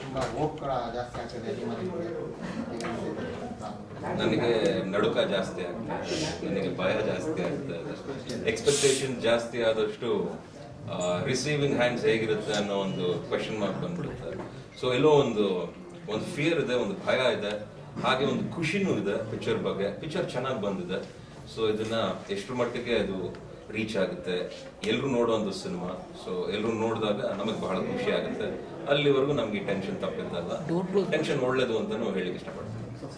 ತುಂಬಾ ಹೋಪ್ ಕೂಡ ಜಾಸ್ತಿ ಆಗ್ತದೆ ಅಭಿಮಾನಿಗಳಿಗೆ ಹೇಗೆ ಅನ್ಸುತ್ತೆ? ನನಗೆ ನಡುಕ ಜಾಸ್ತಿ ಆಗ್ತದೆ ನನಗೆ ಭಯ ಜಾಸ್ತಿ ಆಗ್ತದೆ ಎಕ್ಸ್ಪೆಕ್ಟೇಷನ್ ಜಾಸ್ತಿ ಆದಷ್ಟು ರಿಸೀವಿಂಗ್ ಹ್ಯಾಂಡ್ಸ್ ಹೇಗಿರುತ್ತೆ ಅನ್ನೋ ಒಂದು ಕ್ವೆಶನ್ ಮಾರ್ಕ್ ಬಂದ್ಬಿಡುತ್ತೆ ಸೊ ಎಲ್ಲೋ ಒಂದು ಒಂದು ಫಿಯರ್ ಇದೆ ಒಂದು ಭಯ ಇದೆ ಹಾಗೆ ಒಂದು ಖುಷಿನೂ ಇದೆ ಪಿಕ್ಚರ್ ಬಗ್ಗೆ ಪಿಕ್ಚರ್ ಚೆನ್ನಾಗಿ ಬಂದಿದೆ ಸೊ ಇದನ್ನ ಎಷ್ಟು ಮಟ್ಟಿಗೆ ಅದು ರೀಚ್ ಆಗುತ್ತೆ ಎಲ್ಲರೂ ನೋಡುವಂಥ ಸಿನಿಮಾ ಸೊ ಎಲ್ಲರೂ ನೋಡಿದಾಗ ನಮಗೆ ಬಹಳ ಖುಷಿ ಆಗುತ್ತೆ ಅಲ್ಲಿವರೆಗೂ ನಮ್ಗೆ ಟೆನ್ಷನ್ ತಪ್ಪಿದ್ದಲ್ಲ ಟೆನ್ಷನ್ ಒಳ್ಳೇದು ಅಂತಾನು ಹೇಳಿಕ್ಕೆ ಇಷ್ಟಪಡ್ತೀನಿ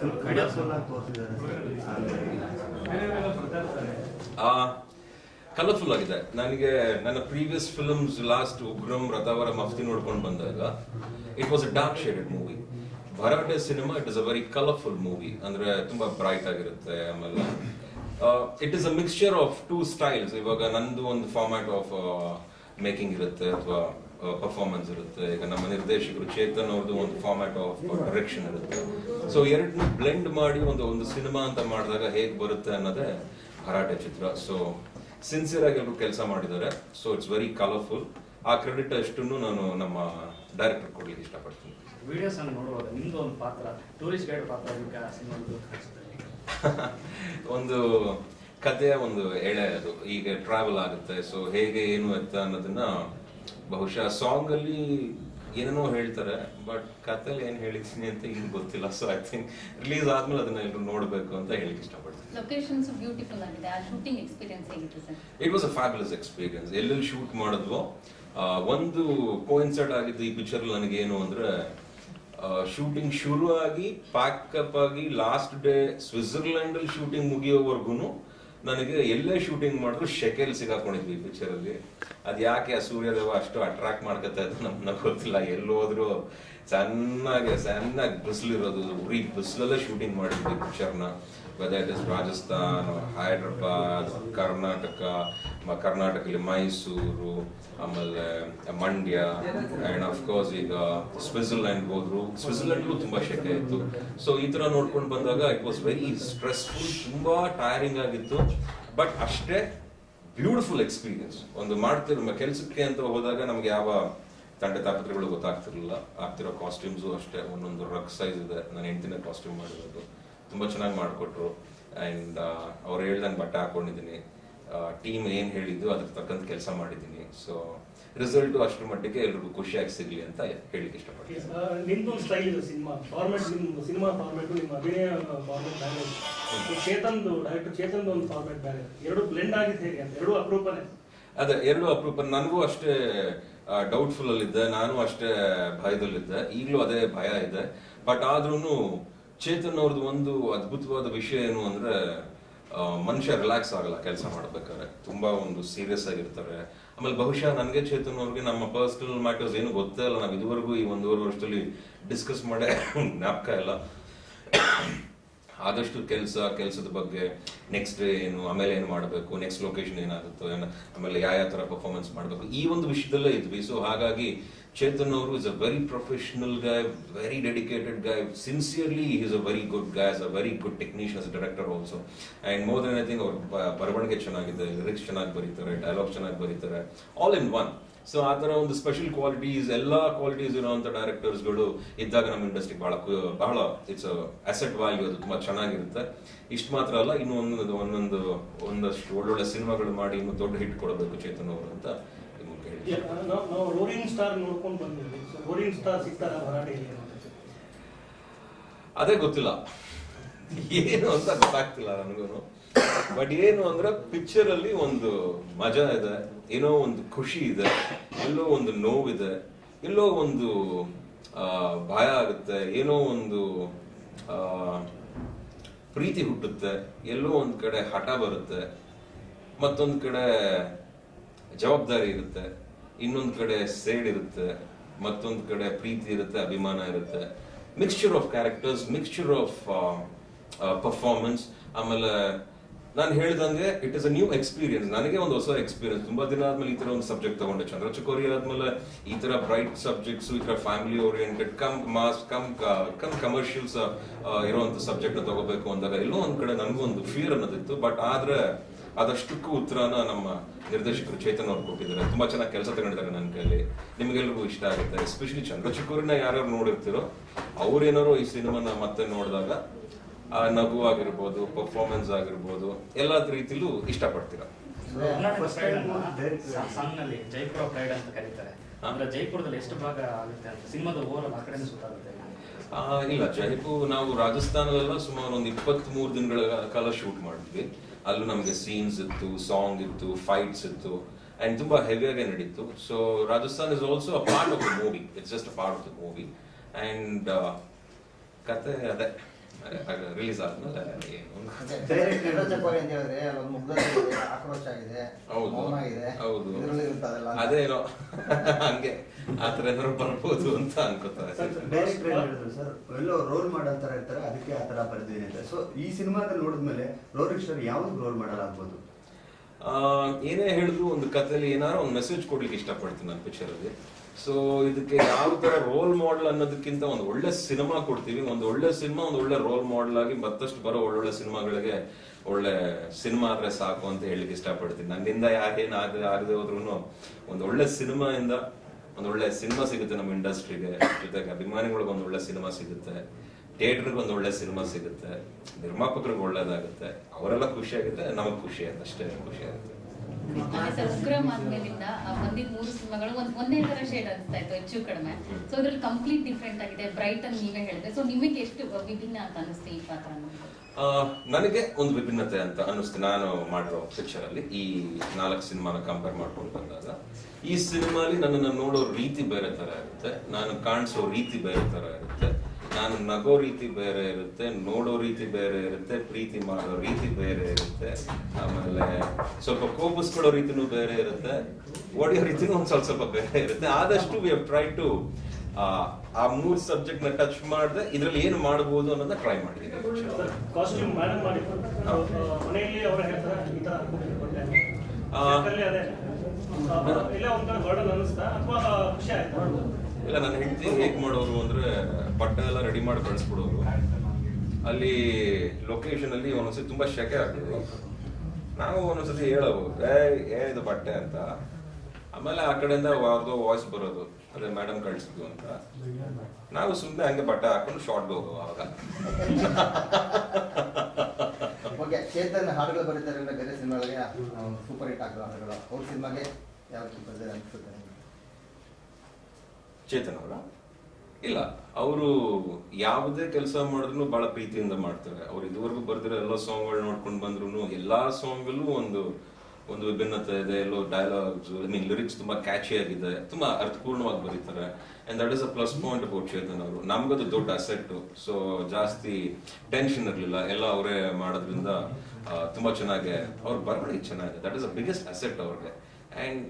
ಕಲರ್ಫುಲ್ ಆಗಿದೆ ನನಗೆ ನನ್ನ previous films last Ugramm Rathaavara Mufti ನೋಡ್ಕೊಂಡು ಬಂದಾಗ it was a dark shaded movie Bharaate cinema it is a very colourful movie ಅಂದ್ರೆ ತುಂಬಾ ಬ್ರೈಟ್ ಆಗಿರುತ್ತೆ ಆಮೇಲೆ it is a mixture of two styles ಇವಾಗ ನಂದು ಒಂದು ಫಾರ್ಮ್ಯಾಟ್ ಆಫ್ ಮೇಕಿಂಗ್ ಇರುತ್ತೆ ಅಥವಾ ಪರ್ಫಾರ್ಮೆನ್ಸ್ ಇರುತ್ತೆ ಈಗ ನಮ್ಮ ನಿರ್ದೇಶಕರು ಚೇತನ್ ಅವ್ರದ್ದು ಒಂದು ಫಾರ್ಮ್ಯಾಟ್ ಆಫ್ ಡೈರೆಕ್ಷನ್ ಇರುತ್ತೆ ಸೊ ಎರಡನ್ನೂ ಬ್ಲೆಂಡ್ ಮಾಡಿ ಒಂದು ಒಂದು ಸಿನಿಮಾ ಅಂತ ಮಾಡಿದಾಗ ಹೇಗೆ ಬರುತ್ತೆ ಅನ್ನೋದೇ ಭರಾಟೆ ಚಿತ್ರ ಸೊ ಸಿನ್ಸಿಯರ್ ಆಗಿ ಎಲ್ಲರೂ ಕೆಲಸ ಮಾಡಿದ್ದಾರೆ ಸೊ ಇಟ್ಸ್ ವೆರಿ ಕಲರ್ಫುಲ್ ಆ ಕ್ರೆಡಿಟ್ ಅಷ್ಟನ್ನು ನಾನು ನಮ್ಮ ಡೈರೆಕ್ಟರ್ ಕೊಡ್ಲಿಕ್ಕೆ ಇಷ್ಟಪಡ್ತೀನಿ ವಿಡಿಯೋಸ್ ಅನ್ನು ನೋಡುವಾಗ ನಿಮ್ದು ಒಂದು ಪಾತ್ರ ಟೂರಿಸ್ಟ್ ಗೈಡ್ ಪಾತ್ರ ಅದಕ್ಕೆ ಆ ಸಿನಿಮಾದ್ದು ಕಾಣಿಸುತ್ತೆ ಒಂದು ಕಥೆಯ ಒಂದು ಎಳೆ ಅದು ಈಗ ಟ್ರಾವೆಲ್ ಆಗುತ್ತೆ ಸೊ ಹೇಗೆ ಏನು ಎತ್ತ ಅನ್ನೋದನ್ನ ಬಹುಶಃ ಸಾಂಗ್ ಅಲ್ಲಿ ಏನೇನೋ ಹೇಳ್ತಾರೆ ಬಟ್ ಕಥೆಲಿ ಏನ್ ಹೇಳಿದ್ದೀನಿ ಅಂತ ಈಗ ಗೊತ್ತಿಲ್ಲ ಸೊ ಐ ಥಿಂಕ್ ರಿಲೀಸ್ ಆದ್ಮೇಲೆ ಅದನ್ನ ಎಲ್ಲರೂ ನೋಡ್ಬೇಕು ಅಂತ ಹೇಳಿಕ್ ಇಷ್ಟಪಡ್ತೀನಿ ಲೊಕೇಶನ್ಸ್ ಬ್ಯೂಟಿಫುಲ್ ಆಗಿದೆ ಆ ಶೂಟಿಂಗ್ ಎಕ್ಸ್ಪೀರಿಯನ್ಸ್ ಹೇಗಿತ್ತು sir it was a fabulous experience ಎಲ್ಲೆಲ್ಲಿ ಶೂಟ್ ಮಾಡಿದ್ವೋ ಆ, ಒಂದು ಕೋಇನ್ಸೈಡ್ ಆಗಿದ್ದು ಈ ಪಿಕ್ಚರ್ ನನಗೆ ಏನು ಅಂದ್ರೆ ಶೂಟಿಂಗ್ ಶುರು ಆಗಿ ಪ್ಯಾಕಪ್ ಆಗಿ ಲಾಸ್ಟ್ ಡೇ ಸ್ವಿಟ್ಜರ್ಲೆಂಡ್ ಅಲ್ಲಿ ಶೂಟಿಂಗ್ ಮುಗಿಯೋವರೆಗೂ ನನಗೆ ಎಲ್ಲೇ ಶೂಟಿಂಗ್ ಮಾಡಿದ್ರು ಶೆಕೆಲ್ ಸಿಗಾಕೊಂಡಿದ್ವಿ ಈ ಪಿಕ್ಚರ್ ಅಲ್ಲಿ ಅದ್ ಯಾಕೆ ಆ ಸೂರ್ಯದೇವ ಅಷ್ಟು ಅಟ್ರಾಕ್ಟ್ ಮಾಡ್ಕೊತಾ ಇದ್ದು ನಮ್ಗೆ ಗೊತ್ತಿಲ್ಲ ಎಲ್ಲೋದ್ರು ಚೆನ್ನಾಗಿ ಚೆನ್ನಾಗಿ ಬಿಸಿಲಿರೋದು ಉರಿ ಬಿಸಿಲಲ್ಲೇ ಶೂಟಿಂಗ್ ಮಾಡಿದ್ವಿ ಪಿಕ್ಚರ್ನ weather it is Rajasthan Hyderabad Karnataka ಮ- ಕರ್ನಾಟಕದಲ್ಲಿ ಮೈಸೂರು ಆಮೇಲೆ ಮಂಡ್ಯ ಅಂಡ್ ಆಫ್ ಕೋರ್ಸ್ ಈಗ ಸ್ವಿಟ್ಜರ್ಲ್ಯಾಂಡ್ ಹೋದ್ರು ಸ್ವಿಟ್ಜರ್ಲ್ಯಾಂಡ್ಲೂ ತುಂಬಾ ಶೆಕೆ ಇತ್ತು ಸೊ ಈ ತರ ನೋಡ್ಕೊಂಡು ಬಂದಾಗ ಇಟ್ ವಾಸ್ ವೆರಿ ಸ್ಟ್ರೆಸ್ಫುಲ್ ತುಂಬಾ ಟೈರಿಂಗ್ ಆಗಿತ್ತು ಬಟ್ ಅಷ್ಟೇ ಬ್ಯೂಟಿಫುಲ್ ಎಕ್ಸ್ಪೀರಿಯನ್ಸ್ ಒಂದು ಮಾಡ್ತಿರೋ ಕೆಲಸಕ್ಕೆ ಅಂತ ಹೋದಾಗ ನಮ್ಗೆ ಯಾವ ತಂಡ ತಾಪತ್ರೆಗಳು ಗೊತ್ತಾಗ್ತಿರ್ಲಿಲ್ಲ ಆಗ್ತಿರೋ ಕಾಸ್ಟ್ಯೂಮ್ಸು ಅಷ್ಟೇ ಒಂದೊಂದು ರಗ್ ಸೈಜ್ ಇದೆ ನಾನು ಹೆಂಡ್ತಿನ ಕಾಸ್ಟ್ಯೂಮ್ ಮಾಡಿರೋದು ತುಂಬಾ ಚೆನ್ನಾಗಿ ಮಾಡಿಕೊಟ್ರು ಅಂಡ್ ಅವ್ರು ಹೇಳ್ದಂಗೆ ಬಟ್ಟೆ ಹಾಕೊಂಡಿದ್ದೀನಿ ಟೀಮ್ ಏನ್ ಹೇಳಿದ್ದು ಅದಕ್ಕೆ ತಕ್ಕಂತ ಕೆಲಸ ಮಾಡಿದ್ದೀನಿ ಸೊ ರಿಸಲ್ಟ್ ಅಷ್ಟರ ಮಟ್ಟಿಗೆ ಎಲ್ರಿಗೂ ಖುಷಿಯಾಗಿ ಸಿಗ್ಲಿ ಅಂತ ಹೇಳಿಕ್ಕೆ ಇಷ್ಟಪಡ್ತೀನಿ ನಿಮ್ದೊಂದು ಸ್ಟೈಲ್ ಇದೆ ಸಿನಿಮಾ ಫಾರ್ಮೆಟ್ ನಿಮ್ಮ ಸಿನಿಮಾ ಫಾರ್ಮೆಟ್ ನಿಮ್ಮ ಅಭಿನಯ ಫಾರ್ಮೆಟ್ ಬೇರೆ ಇದೆ ಚೇತನ್ದು ಡೈರೆಕ್ಟರ್ ಚೇತನ್ದು ಒಂದು ಫಾರ್ಮೆಟ್ ಬೇರೆ ಇದೆ. ಎರಡು ಬ್ಲೆಂಡ್ ಆಗಿದ್ದು ಹೇಗೆ ಅಂತ ಎರಡು ಅಪರೂಪನೇ ಅದೇ ಎರಡು ಅಪರೂಪ ನನಗೂ ಅಷ್ಟೇ ಡೌಟ್ಫುಲ್ ಅಲ್ಲಿದ್ದೆ ನಾನು ಅಷ್ಟೇ ಭಯದಲ್ಲಿದ್ದೆ ಈಗಲೂ ಅದೇ ಭಯ ಇದೆ ಬಟ್ ಆದ್ರೂ ಚೇತನ್ ಅವ್ರದ್ದು ಒಂದು ಅದ್ಭುತವಾದ ವಿಷಯ ಏನು ಅಂದ್ರೆ ಆ, ಮನುಷ್ಯ ರಿಲ್ಯಾಕ್ಸ್ ಆಗಲ್ಲ ಕೆಲಸ ಮಾಡ್ಬೇಕಾದ್ರೆ ತುಂಬಾ ಒಂದು ಸೀರಿಯಸ್ ಆಗಿರ್ತಾರೆ ಆಮೇಲೆ ಬಹುಶಃ ನನಗೆ ಚೇತನ್ ಅವ್ರಿಗೆ ನಮ್ಮ ಪರ್ಸನಲ್ ಮ್ಯಾಟರ್ಸ್ ಏನು ಗೊತ್ತೇ ಇಲ್ಲ ನಾವು ಇದುವರೆಗೂ ಈ ಒಂದೂವರೆ ವರ್ಷದಲ್ಲಿ ಡಿಸ್ಕಸ್ ಮಾಡೇ ಜ್ಞಾಪಕ ಇಲ್ಲ ಆದಷ್ಟು ಕೆಲಸ ಕೆಲಸದ ಬಗ್ಗೆ ನೆಕ್ಸ್ಟ್ ಏನು ಆಮೇಲೆ ಏನು ಮಾಡಬೇಕು ನೆಕ್ಸ್ಟ್ ಲೊಕೇಶನ್ ಏನಾಗುತ್ತೋ ಏನು ಆಮೇಲೆ ಯಾವ ಯಾವ ತರ ಪರ್ಫಾರ್ಮೆನ್ಸ್ ಮಾಡಬೇಕು ಈ ಒಂದು ವಿಷಯದಲ್ಲೇ ಇದ್ವಿ ಸೊ ಹಾಗಾಗಿ ಚೇತನ್ ಅವರು is a very professional guy very dedicated guy sincerely is a very good guy a very good technician as director also and more than anything ಅವ್ರ ಬ- ಬರವಣಿಗೆ ಚೆನ್ನಾಗಿದೆ ಲಿರಿಕ್ಸ್ ಚೆನ್ನಾಗಿ ಬರೀತಾರೆ ಡೈಲಾಗ್ ಚೆನ್ನಾಗಿ ಬರೀತಾರೆ ಆಲ್ ಇನ್ ಒನ್ ಸೊ ಆ ತರ ಒಂದು ಸ್ಪೆಷಲ್ ಕ್ವಾಲಿಟೀಸ್ ಎಲ್ಲಾ ಕ್ವಾಲಿಟೀಸ್ ಇರುವಂತ ಡೈರೆಕ್ಟರ್ಸ್ಗಳು ಇದ್ದಾಗ ನಮ್ಮ ಇಂಡಸ್ಟ್ರಿ ಬಹಳ ಕು- ಬಹಳ ಇಟ್ಸ್ ಅಸೆಟ್ ವ್ಯಾಲ್ಯೂ ಅದು ತುಂಬಾ ಚೆನ್ನಾಗಿರುತ್ತೆ ಇಷ್ಟು ಮಾತ್ರ ಅಲ್ಲ ಇನ್ನು ಒಂದೊಂದು ಒಂದೊಂದು ಒಂದಷ್ಟು ಒಳ್ಳೊಳ್ಳೆ ಸಿನಿಮಾಗಳು ಮಾಡಿ ಇನ್ನು ದೊಡ್ಡ ಹಿಟ್ ಕೊಡಬೇಕು ಚೇತನ್ ಅವರು ಅಂತ ಈ ಮೂಲಕ ಹೇಳಿ ಯಾ- ನಾವು ನಾವು ರೋರಿಂಗ್ ಸ್ಟಾರ್ ನೋಡ್ಕೊಂಡು ಬಂದಿದ್ವಿ ಸೊ ರೋರಿಂಗ್ ಸ್ಟಾರ್ ಸಿಗ್ತಾರ ಭರಾಟೆಯಲ್ಲಿ ಅಂತ ಅದೇ ಗೊತ್ತಿಲ್ಲ ಏನು ಅಂತ ಗೊತ್ತಾಗ್ತಿಲ್ಲ ನನಗೂ ಬಟ್ ಏನು ಅಂದ್ರೆ ಪಿಕ್ಚರ್ ಅಲ್ಲಿ ಒಂದು ಮಜಾ ಇದೆ ಏನೋ ಒಂದು ಖುಷಿ ಇದೆ ಎಲ್ಲೋ ಒಂದು ನೋವಿದೆ ಎಲ್ಲೋ ಒಂದು ಆ, ಭಯ ಆಗುತ್ತೆ ಏನೋ ಒಂದು ಆ, ಪ್ರೀತಿ ಹುಟ್ಟುತ್ತೆ ಎಲ್ಲೋ ಒಂದ್ ಕಡೆ ಹಠ ಬರುತ್ತೆ ಮತ್ತೊಂದ್ ಕಡೆ ಜವಾಬ್ದಾರಿ ಇರುತ್ತೆ ಇನ್ನೊಂದ್ ಕಡೆ ಸೇಡ್ ಇರುತ್ತೆ ಮತ್ತೊಂದ್ ಕಡೆ ಪ್ರೀತಿ ಇರುತ್ತೆ ಅಭಿಮಾನ ಇರುತ್ತೆ mixture of characters mixture of performance ಆಮೇಲೆ ನಾನು ಹೇಳ್ದಂಗೆ it is a new experience ನನಗೆ ಒಂದು ಹೊಸ ಎಕ್ಸ್ಪೀರಿಯನ್ಸ್ ತುಂಬಾ ದಿನ ಆದ್ಮೇಲೆ ಈ ತರ ಒಂದು ಸಬ್ಜೆಕ್ಟ್ ತಗೊಂಡೆ ಚಂದ್ರಚಕೋರಿ ಆದ್ಮೇಲೆ ಈ ತರ ಬ್ರೈಟ್ ಸಬ್ಜೆಕ್ಟ್ಸ್ ಈ ತರ family oriented come mass come come commercials ಇರುವಂತ ಸಬ್ಜೆಕ್ಟ್ ತಗೋಬೇಕು ಅಂದಾಗ ಎಲ್ಲೋ ಒಂದ್ ಕಡೆ ನನಗೂ ಒಂದು ಫಿಯರ್ ಅನ್ನೋದಿತ್ತು ಬಟ್ ಆದ್ರೆ ಅದಷ್ಟಕ್ಕೂ ಉತ್ತರನ ನಮ್ಮ ನಿರ್ದೇಶಕರು ಚೇತನ್ ಅವ್ರು ಕೊಟ್ಟಿದ್ದಾರೆ ತುಂಬಾ ಚೆನ್ನಾಗಿ ಕೆಲಸ ತಗೊಂಡಿದ್ದಾರೆ ನನ್ನ ಕೈಲಿ ನಿಮಗೆಲ್ರಿಗೂ ಇಷ್ಟ ಆಗುತ್ತೆ ಎಸ್ಪೆಷಲಿ ಚಂದ್ರಚೂರಿನ ಯಾರ್ಯಾರು ನೋಡಿರ್ತೀರೋ ಅವ್ರೇನಾರು ಈ ಸಿನಿಮಾನ ಮತ್ತೆ ನೋಡಿದಾಗ ಆ ನಗು ಆಗಿರ್ಬೋದು ಪರ್ಫಾರ್ಮೆನ್ಸ್ ಆಗಿರ್ಬೋದು ಎಲ್ಲ ರೀತಿಲೂ ಇಷ್ಟಪಡ್ತೀರಾ ಕರ್ನಾಟಕ ಪ್ರೈಡ್ ಅನ್ನ ಸಾಂಗ್ ನಲ್ಲಿ ಜೈಪುರ ಪ್ರೈಡ್ ಅಂತ ಕರೀತಾರೆ ಅಂದ್ರೆ ಜೈಪುರದಲ್ಲಿ ಎಷ್ಟು ಭಾಗ ಆಗುತ್ತೆ ಅಂತ ಸಿನಿಮಾದ ಓವರ್ ಆ ಕಡೆ ಸುತ್ತಾಗುತ್ತೆ ಆ, ಇಲ್ಲ ಜೈಪುರ್ ನಾವು ರಾಜಸ್ಥಾನದಲ್ಲ ಸುಮಾರು ಒಂದು ಇಪ್ಪತ್ತ್ ಮೂರು ದಿನಗಳ ಕಾಲ ಶೂಟ್ ಮಾಡಿದ್ವಿ ಅಲ್ಲೂ ನಮಗೆ ಸೀನ್ಸ್ ಇತ್ತು ಸಾಂಗ್ ಇತ್ತು ಫೈಟ್ಸ್ ಇತ್ತು ಅಂಡ್ ತುಂಬಾ ಹೆವಿಯಾಗೆ ನಡೀತು so Rajasthan is also a part of the movie it's just a part of the movie and ಕತೆ ಅದೇ ರಿಲೀಸ್ ಆದ್ಮೇಲೆ ಏನು ಡೈರೆಕ್ಟ್ ಚಪ್ಪಾಳೆ ಅಂತ ಹೇಳಿದ್ರೆ ಅಲ್ಲೊಂದು ಮುಗ್ಧತೆ ಇದೆ ಆಕ್ರೋಶ ಇದೆ ಹೌದು ಮೌನ ಇದೆ ಹೌದು ಇದ್ರಲ್ಲಿ ಇರುತ್ತೆ ಅದೆಲ್ಲ ಅದೇನೋ ಹಂಗೆ ಆತರ ಏನಾದ್ರು ಬರ್ಬೋದು ಅಂತ ಅನ್ಕೋತಾರೆ ಡೈರೆಕ್ಟರ್ ಏನ್ ಹೇಳಿದ್ರು ಸರ್ ಎಲ್ಲೋ ರೋಲ್ ಮಾಡೋ ತರ ಇರ್ತಾರೆ ಅದಕ್ಕೆ ಆ ತರ ಬರ್ದಿದೆ ಅಂತ ಸೊ ಈ ಸಿನಿಮಾದಲ್ಲಿ ನೋಡಿದ್ಮೇಲೆ ರೋರಿಕ್ ಸರ್ ಯಾವ್ದು ರೋಲ್ ಮಾಡಲಾಗ್ಬೋದು ಆ, ಏನೇ ಹೇಳಿದ್ರು ಒಂದು ಕಥೆಯಲ್ಲಿ ಏನಾದ್ರು ಒಂದು ಮೆಸೇಜ್ ಕೊಡ್ಲಿಕ್ಕೆ ಇಷ್ಟಪಡ್ತೀನಿ ನಾನು ಪಿಕ್ಚರ್ ಅಲ್ಲಿ ಸೊ ಇದಕ್ಕೆ ಯಾವ ತರ ರೋಲ್ ಮಾಡೆಲ್ ಅನ್ನೋದಕ್ಕಿಂತ ಒಂದು ಒಳ್ಳೆ ಸಿನಿಮಾ ಕೊಡ್ತೀವಿ ಒಂದು ಒಳ್ಳೆ ಸಿನಿಮಾ ಒಂದು ಒಳ್ಳೆ ರೋಲ್ ಮಾಡೆಲ್ ಆಗಿ ಮತ್ತಷ್ಟು ಬರೋ ಒಳ್ಳೊಳ್ಳೆ ಸಿನಿಮಾಗಳಿಗೆ ಒಳ್ಳೆ ಸಿನಿಮಾ ಆದ್ರೆ ಸಾಕು ಅಂತ ಹೇಳಿಕ್ಕೆ ಇಷ್ಟಪಡ್ತೀನಿ ನನ್ನಿಂದ ಯಾರೇನು ಆಗ ಆಗದೆ ಹೋದ್ರು ಒಂದು ಒಳ್ಳೆ ಸಿನಿಮಾಯಿಂದ ಒಂದು ಒಳ್ಳೆ ಸಿನಿಮಾ ಸಿಗುತ್ತೆ ನಮ್ಮ ಇಂಡಸ್ಟ್ರಿಗೆ ಜೊತೆಗೆ ಅಭಿಮಾನಿಗಳಿಗೆ ಒಂದು ಒಳ್ಳೆ ಸಿನಿಮಾ ಸಿಗುತ್ತೆ ಥಿಯೇಟರ್ಗೆ ಒಂದು ಒಳ್ಳೆ ಸಿನಿಮಾ ಸಿಗುತ್ತೆ ನಿರ್ಮಾಪಕರಿಗೆ ಒಳ್ಳೇದಾಗುತ್ತೆ ಅವರೆಲ್ಲ ಖುಷಿ ಆಗುತ್ತೆ ನಮಗೆ ಖುಷಿ ಆಗುತ್ತೆ ಅಷ್ಟೇ ಖುಷಿ ಆಗುತ್ತೆ ಅದೇ ಸರ್ ಉಗ್ರಂ ಆದ್ಮೇಲಿಂದ ಆ ಬಂದಿದ್ ಮೂರು ಸಿನಿಮಾಗಳು ಒಂದ್ ಒಂದೇ ತರ ಶೇಡ್ ಅನಿಸ್ತಾ ಇತ್ತು ಹೆಚ್ಚು ಕಡಿಮೆ ಸೊ ಅದ್ರಲ್ಲಿ ಕಂಪ್ಲೀಟ್ ಡಿಫ್ರೆಂಟ್ ಆಗಿದೆ ಬ್ರೈಟ್ ಅಂತ ನೀವೇ ಹೇಳಿದ್ರೆ ಸೊ ನಿಮಗೆ ಎಷ್ಟು ವಿಭಿನ್ನ ಅಂತ ಅನಿಸ್ತು ಈ ಪಾತ್ರ ಅನ್ನೋದು ಆ, ನನಗೆ ಒಂದು ವಿಭಿನ್ನತೆ ಅಂತ ಅನ್ನಿಸ್ತು ನಾನು ಮಾಡಿರೋ ಪಿಕ್ಚರ್ ಅಲ್ಲಿ ಈ ನಾಲ್ಕು ಸಿನಿಮಾನ ಕಂಪೇರ್ ಮಾಡ್ಕೊಂಡು ಬಂದಾಗ ಈ ಸಿನಿಮಾಲಿ ನನ್ನನ್ನು ನೋಡೋ ರೀತಿ ಬೇರೆ ತರ ಇರುತ್ತೆ ನಾನು ಕಾಣಿಸೋ ರೀತಿ ಬೇರೆ ತರ ಇರುತ್ತೆ ನಾನು ನಗೋ ರೀತಿ ಬೇರೆ ಇರುತ್ತೆ ನೋಡೋ ರೀತಿ ಬೇರೆ ಇರುತ್ತೆ ಪ್ರೀತಿ ಮಾಡೋ ರೀತಿ ಬೇರೆ ಇರುತ್ತೆ ಆಮೇಲೆ ಸ್ವಲ್ಪ ಕೋಪಿಸ್ಕೊಳ್ಳೋ ರೀತಿನೂ ಬೇರೆ ಇರುತ್ತೆ ಹೊಡೆಯೋ ರೀತಿನೂ ಒಂದ್ ಸ್ವಲ್ಪ ಸ್ವಲ್ಪ ಬೇರೆ ಇರುತ್ತೆ ಆದಷ್ಟು ವಿ ಹವ್ ಟ್ರೈ ಟು ಆ ಮೂರ್ ಸಬ್ಜೆಕ್ಟ್ ನ ಟಚ್ ಮಾಡದೆ ಇದ್ರಲ್ಲಿ ಏನು ಮಾಡಬಹುದು ಅನ್ನೋದನ್ನ ಟ್ರೈ ಮಾಡಿದ್ದೀನಿ ಕಾಸ್ಟ್ಯೂಮ್ ಮ್ಯಾನೇಜ್ ಮಾಡಿದ್ರು ಆ, ಮನೆಯಲ್ಲಿ ಅವರು ಹೇಳ್ತಾರೆ ಈ ತರ ಹಾಕ್ಬಿಟ್ಟು ಆ. ಅದೇ ಅದೇ ಆ, ಇಲ್ಲ ಒಂಥರ ಬರ್ಡನ್ ಅನಿಸ್ತಾ ಅಥವಾ ಖುಷಿ ಆಯ್ತಾ ಇಲ್ಲ ನನ್ನ ಹೆಂಡತಿ ಹೇಗ್ ಮಾಡೋರು ಅಂದ್ರೆ ಬಟ್ಟೆ ಎಲ್ಲ ರೆಡಿ ಮಾಡಿ ಕಳಿಸ್ಬಿಡೋರು ಅಲ್ಲಿ ಲೊಕೇಶನ್ ಅಲ್ಲಿ ಒಂದೊಂದ್ಸತಿ ತುಂಬಾ ಶೆಕೆ ಆಗ್ತದೆ ನಾವು ಒಂದೊಂದ್ಸತಿ ಹೇಳೋವು ಏ ಏ ಇದು ಬಟ್ಟೆ ಅಂತ ಆಮೇಲೆ ಆ ಕಡೆಯಿಂದ ಯಾವ್ದೋ ವಾಯ್ಸ್ ಬರೋದು ಅದೇ ಮೇಡಮ್ ಕಳಿಸಿದ್ವು ಅಂತ ನಾವು ಸುಮ್ಮನೆ ಹಂಗೆ ಬಟ್ಟೆ ಹಾಕೊಂಡು ಶಾರ್ಟ್ ಹೋಗುವ ಅವಾಗ ಓಕೆ ಚೇತನ್ ಹಾಡುಗಳು ಬರೀತಾರೆ ಅಂದ್ರೆ ಬೇರೆ ಸಿನಿಮಾಗಳಿಗೆ ಸೂಪರ್ ಹಿಟ್ ಆಗಿರೋ ಹಾಡುಗಳು ಅವ್ರ ಸಿನಿಮಾಗೆ ಯಾವ ರೀತಿ ಬರ್ತಾರೆ ಅನ್ಸುತ್ತೆ ನಿಮ್ಗೆ? ಚೇತನ್ ಅವರ ಇಲ್ಲ ಅವರು ಯಾವುದೇ ಕೆಲಸ ಮಾಡಿದ್ರು ಬಹಳ ಪ್ರೀತಿಯಿಂದ ಮಾಡ್ತಾರೆ ಅವ್ರು ಇದುವರೆಗೂ ಬರ್ದಿರೋ ಎಲ್ಲ ಸಾಂಗ್ಗಳು ನೋಡ್ಕೊಂಡು ಬಂದ್ರು ಎಲ್ಲಾ ಸಾಂಗಲ್ಲೂ ಒಂದು ಒಂದು ವಿಭಿನ್ನತೆ ಇದೆ ಎಲ್ಲೋ ಡೈಲಾಗ್ಸ್ ಐ ಮೀನ್ ಲಿರಿಕ್ಸ್ ತುಂಬಾ ಕ್ಯಾಚಿ ಆಗಿದೆ ತುಂಬಾ ಅರ್ಥಪೂರ್ಣವಾಗಿ ಬರೀತಾರೆ and that is a plus point about Chetan ಅವರು ನಮ್ಗದು ದೊಡ್ಡ ಅಸೆಟ್ ಸೊ ಜಾಸ್ತಿ ಟೆನ್ಷನ್ ಇರಲಿಲ್ಲ ಎಲ್ಲ ಅವರೇ ಮಾಡೋದ್ರಿಂದ ಆ, ತುಂಬಾ ಚೆನ್ನಾಗಿ ಅವ್ರ ಬರವಣಿಗೆ ಚೆನ್ನಾಗಿದೆ that is a biggest asset ಅವ್ರಿಗೆ and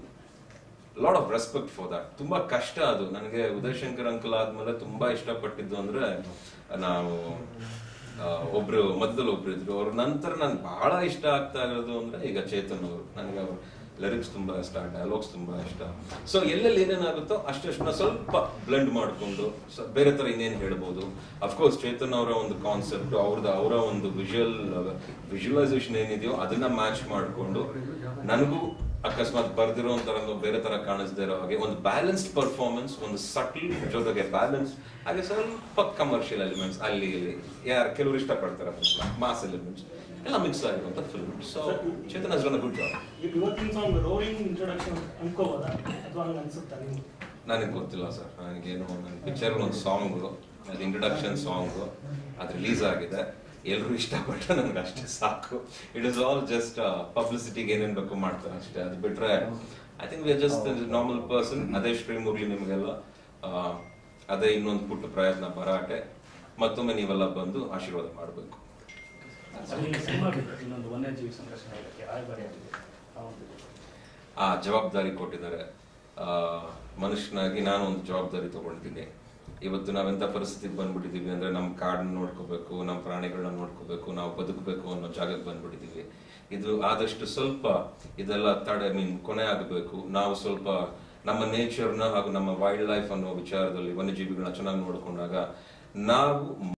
lot of respect for that ತುಂಬಾ ಕಷ್ಟ ಅದು ನನಗೆ ಉದಯ್ ಶಂಕರ್ ಅಂಕಲ್ ಆದ್ಮೇಲೆ ತುಂಬಾ ಇಷ್ಟಪಟ್ಟಿದ್ದು ಅಂದ್ರೆ ನಾವು ಆ, ಒಬ್ರು ಮಧ್ಯದಲ್ಲಿ ಒಬ್ರು ಇದ್ರು ಅವ್ರ ನಂತರ ನನ್ಗೆ ಬಹಳ ಇಷ್ಟ ಆಗ್ತಾ ಇರೋದು ಅಂದ್ರೆ ಈಗ ಚೇತನ್ ಅವರು ನನಗೆ ಅವ್ರ ಲಿರಿಕ್ಸ್ ತುಂಬಾ ಇಷ್ಟ ಡೈಲಾಗ್ಸ್ ತುಂಬಾ ಇಷ್ಟ ಸೊ ಎಲ್ಲೆಲ್ಲಿ ಏನೇನಾಗುತ್ತೋ ಅಷ್ಟನ್ನ ಸ್ವಲ್ಪ ಬ್ಲೆಂಡ್ ಮಾಡಿಕೊಂಡು ಬೇರೆ ತರ ಇನ್ನೇನು ಹೇಳ್ಬೋದು ಅಫ್ಕೋರ್ಸ್ ಚೇತನ್ ಅವರ ಒಂದು ಕಾನ್ಸೆಪ್ಟ್ ಅವ್ರದ್ದು ಅವರ ಒಂದು ವಿಜುವಲ್ ವಿಜುವಲೈಸೇಷನ್ ಏನಿದೆಯೋ ಅದನ್ನ ಮ್ಯಾಚ್ ಮಾಡಿಕೊಂಡು ನನಗೂ ಅಕಸ್ಮಾತ್ ಬರ್ದಿರೋ ಒಂಥರ ಒಂದು ಬೇರೆ ತರ ಕಾಣಿಸ್ದೇ ಇರೋ ಹಾಗೆ ಒಂದು ಬ್ಯಾಲೆನ್ಸ್ಡ್ ಪರ್ಫಾರ್ಮೆನ್ಸ್ ಒಂದು ಸಟ್ಲ್ ಜೊತೆಗೆ ಬ್ಯಾಲೆನ್ಸ್ ಹಾಗೆ ಸ್ವಲ್ಪ ಕಮರ್ಷಿಯಲ್ ಎಲಿಮೆಂಟ್ಸ್ ಅಲ್ಲಿ ಇಲ್ಲಿ ಯಾರು ಕೆಲವರು ಇಷ್ಟಪಡ್ತಾರೆ ಮಾಸ್ ಎಲಿಮೆಂಟ್ಸ್ ಎಲ್ಲ ಮಿಕ್ಸ್ ಆಗಿರುವಂತ film so Chetan has done good job ಈಗ ಇವತ್ತಿನ ಸಾಂಗ್ ರೋಲಿಂಗ್ ಇಂಟ್ರೊಡಕ್ಷನ್ ಅನ್ಕೋಬೋದಾ ಅಥವಾ ಹಂಗ ಅನ್ಸುತ್ತಾ ನಿಮ್ಗೆ ನನಗೆ ಗೊತ್ತಿಲ್ಲ ಸರ್ ನನಗೇನು ನನ್ನ ಪಿಕ್ಚರ್ ಒಂದು ಸಾಂಗ್ ಅದು ಇಂಟ್ರಡಕ್ಷನ್ ಸಾಂಗ್ ಅದು ರಿಲೀಸ್ ಆಗಿದೆ ಎಲ್ಲರೂ ಇಷ್ಟಪಟ್ಟರೆ ನನಗೆ ಅಷ್ಟೇ ಸಾಕು ಇಟ್ ಇಸ್ ಆಲ್ ಜಸ್ಟ್ ಪಬ್ಲಿಸಿಟಿಗೆ ಏನೇನು ಬೇಕು ಮಾಡ್ತಾರೆ ಅಷ್ಟೇ ಅದು ಬಿಟ್ರೆ I think we are just normal person ಅದೇ ಶ್ರೀಮುರಳಿ ನಿಮಗೆಲ್ಲ ಆ, ಅದೇ ಇನ್ನೊಂದು ಪುಟ್ಟ ಪ್ರಯತ್ನ ಭರಾಟೆ ಮತ್ತೊಮ್ಮೆ ನೀವೆಲ್ಲ ಬಂದು ಆಶೀರ್ವಾದ ಮಾಡಬೇಕು ನಿಮ್ಮ ಸಿನಿಮಾ ಬಿಟ್ಟು ಇನ್ನೊಂದು ವನ್ಯಜೀವಿ ಸಂರಕ್ಷಣೆ ಇಲಾಖೆ ರಾಯಭಾರಿ ಆಗಿದೆ ಆ ಒಂದು ಆ ಜವಾಬ್ದಾರಿ ಕೊಟ್ಟಿದ್ದಾರೆ ಆ, ಮನುಷ್ಯನಾಗಿ ನಾನು ಒಂದು ಜವಾಬ್ದಾರಿ ತಗೊಂಡಿದ್ದೀನಿ ಇವತ್ತು ನಾವೆಂತ ಪರಿಸ್ಥಿತಿಗೆ ಬಂದ್ಬಿಟ್ಟಿದೀವಿ ಅಂದ್ರೆ ನಮ್ಮ ಕಾಡನ್ನ ನೋಡ್ಕೋಬೇಕು ನಮ್ಮ ಪ್ರಾಣಿಗಳನ್ನ ನೋಡ್ಕೋಬೇಕು ನಾವು ಬದುಕಬೇಕು ಅನ್ನೋ ಜಾಗಕ್ಕೆ ಬಂದ್ಬಿಟ್ಟಿದೀವಿ ಇದು ಆದಷ್ಟು ಸ್ವಲ್ಪ ಇದೆಲ್ಲ ತಡೆ ಮೀನ್ ಕೊನೆ ಆಗಬೇಕು ನಾವು ಸ್ವಲ್ಪ ನಮ್ಮ ನೇಚರ್ನ ಹಾಗೂ ನಮ್ಮ ವೈಲ್ಡ್ ಲೈಫ್ ಅನ್ನೋ ವಿಚಾರದಲ್ಲಿ ವನ್ಯಜೀವಿಗಳನ್ನ ಚೆನ್ನಾಗಿ ನೋಡ್ಕೊಂಡಾಗ ನಾವು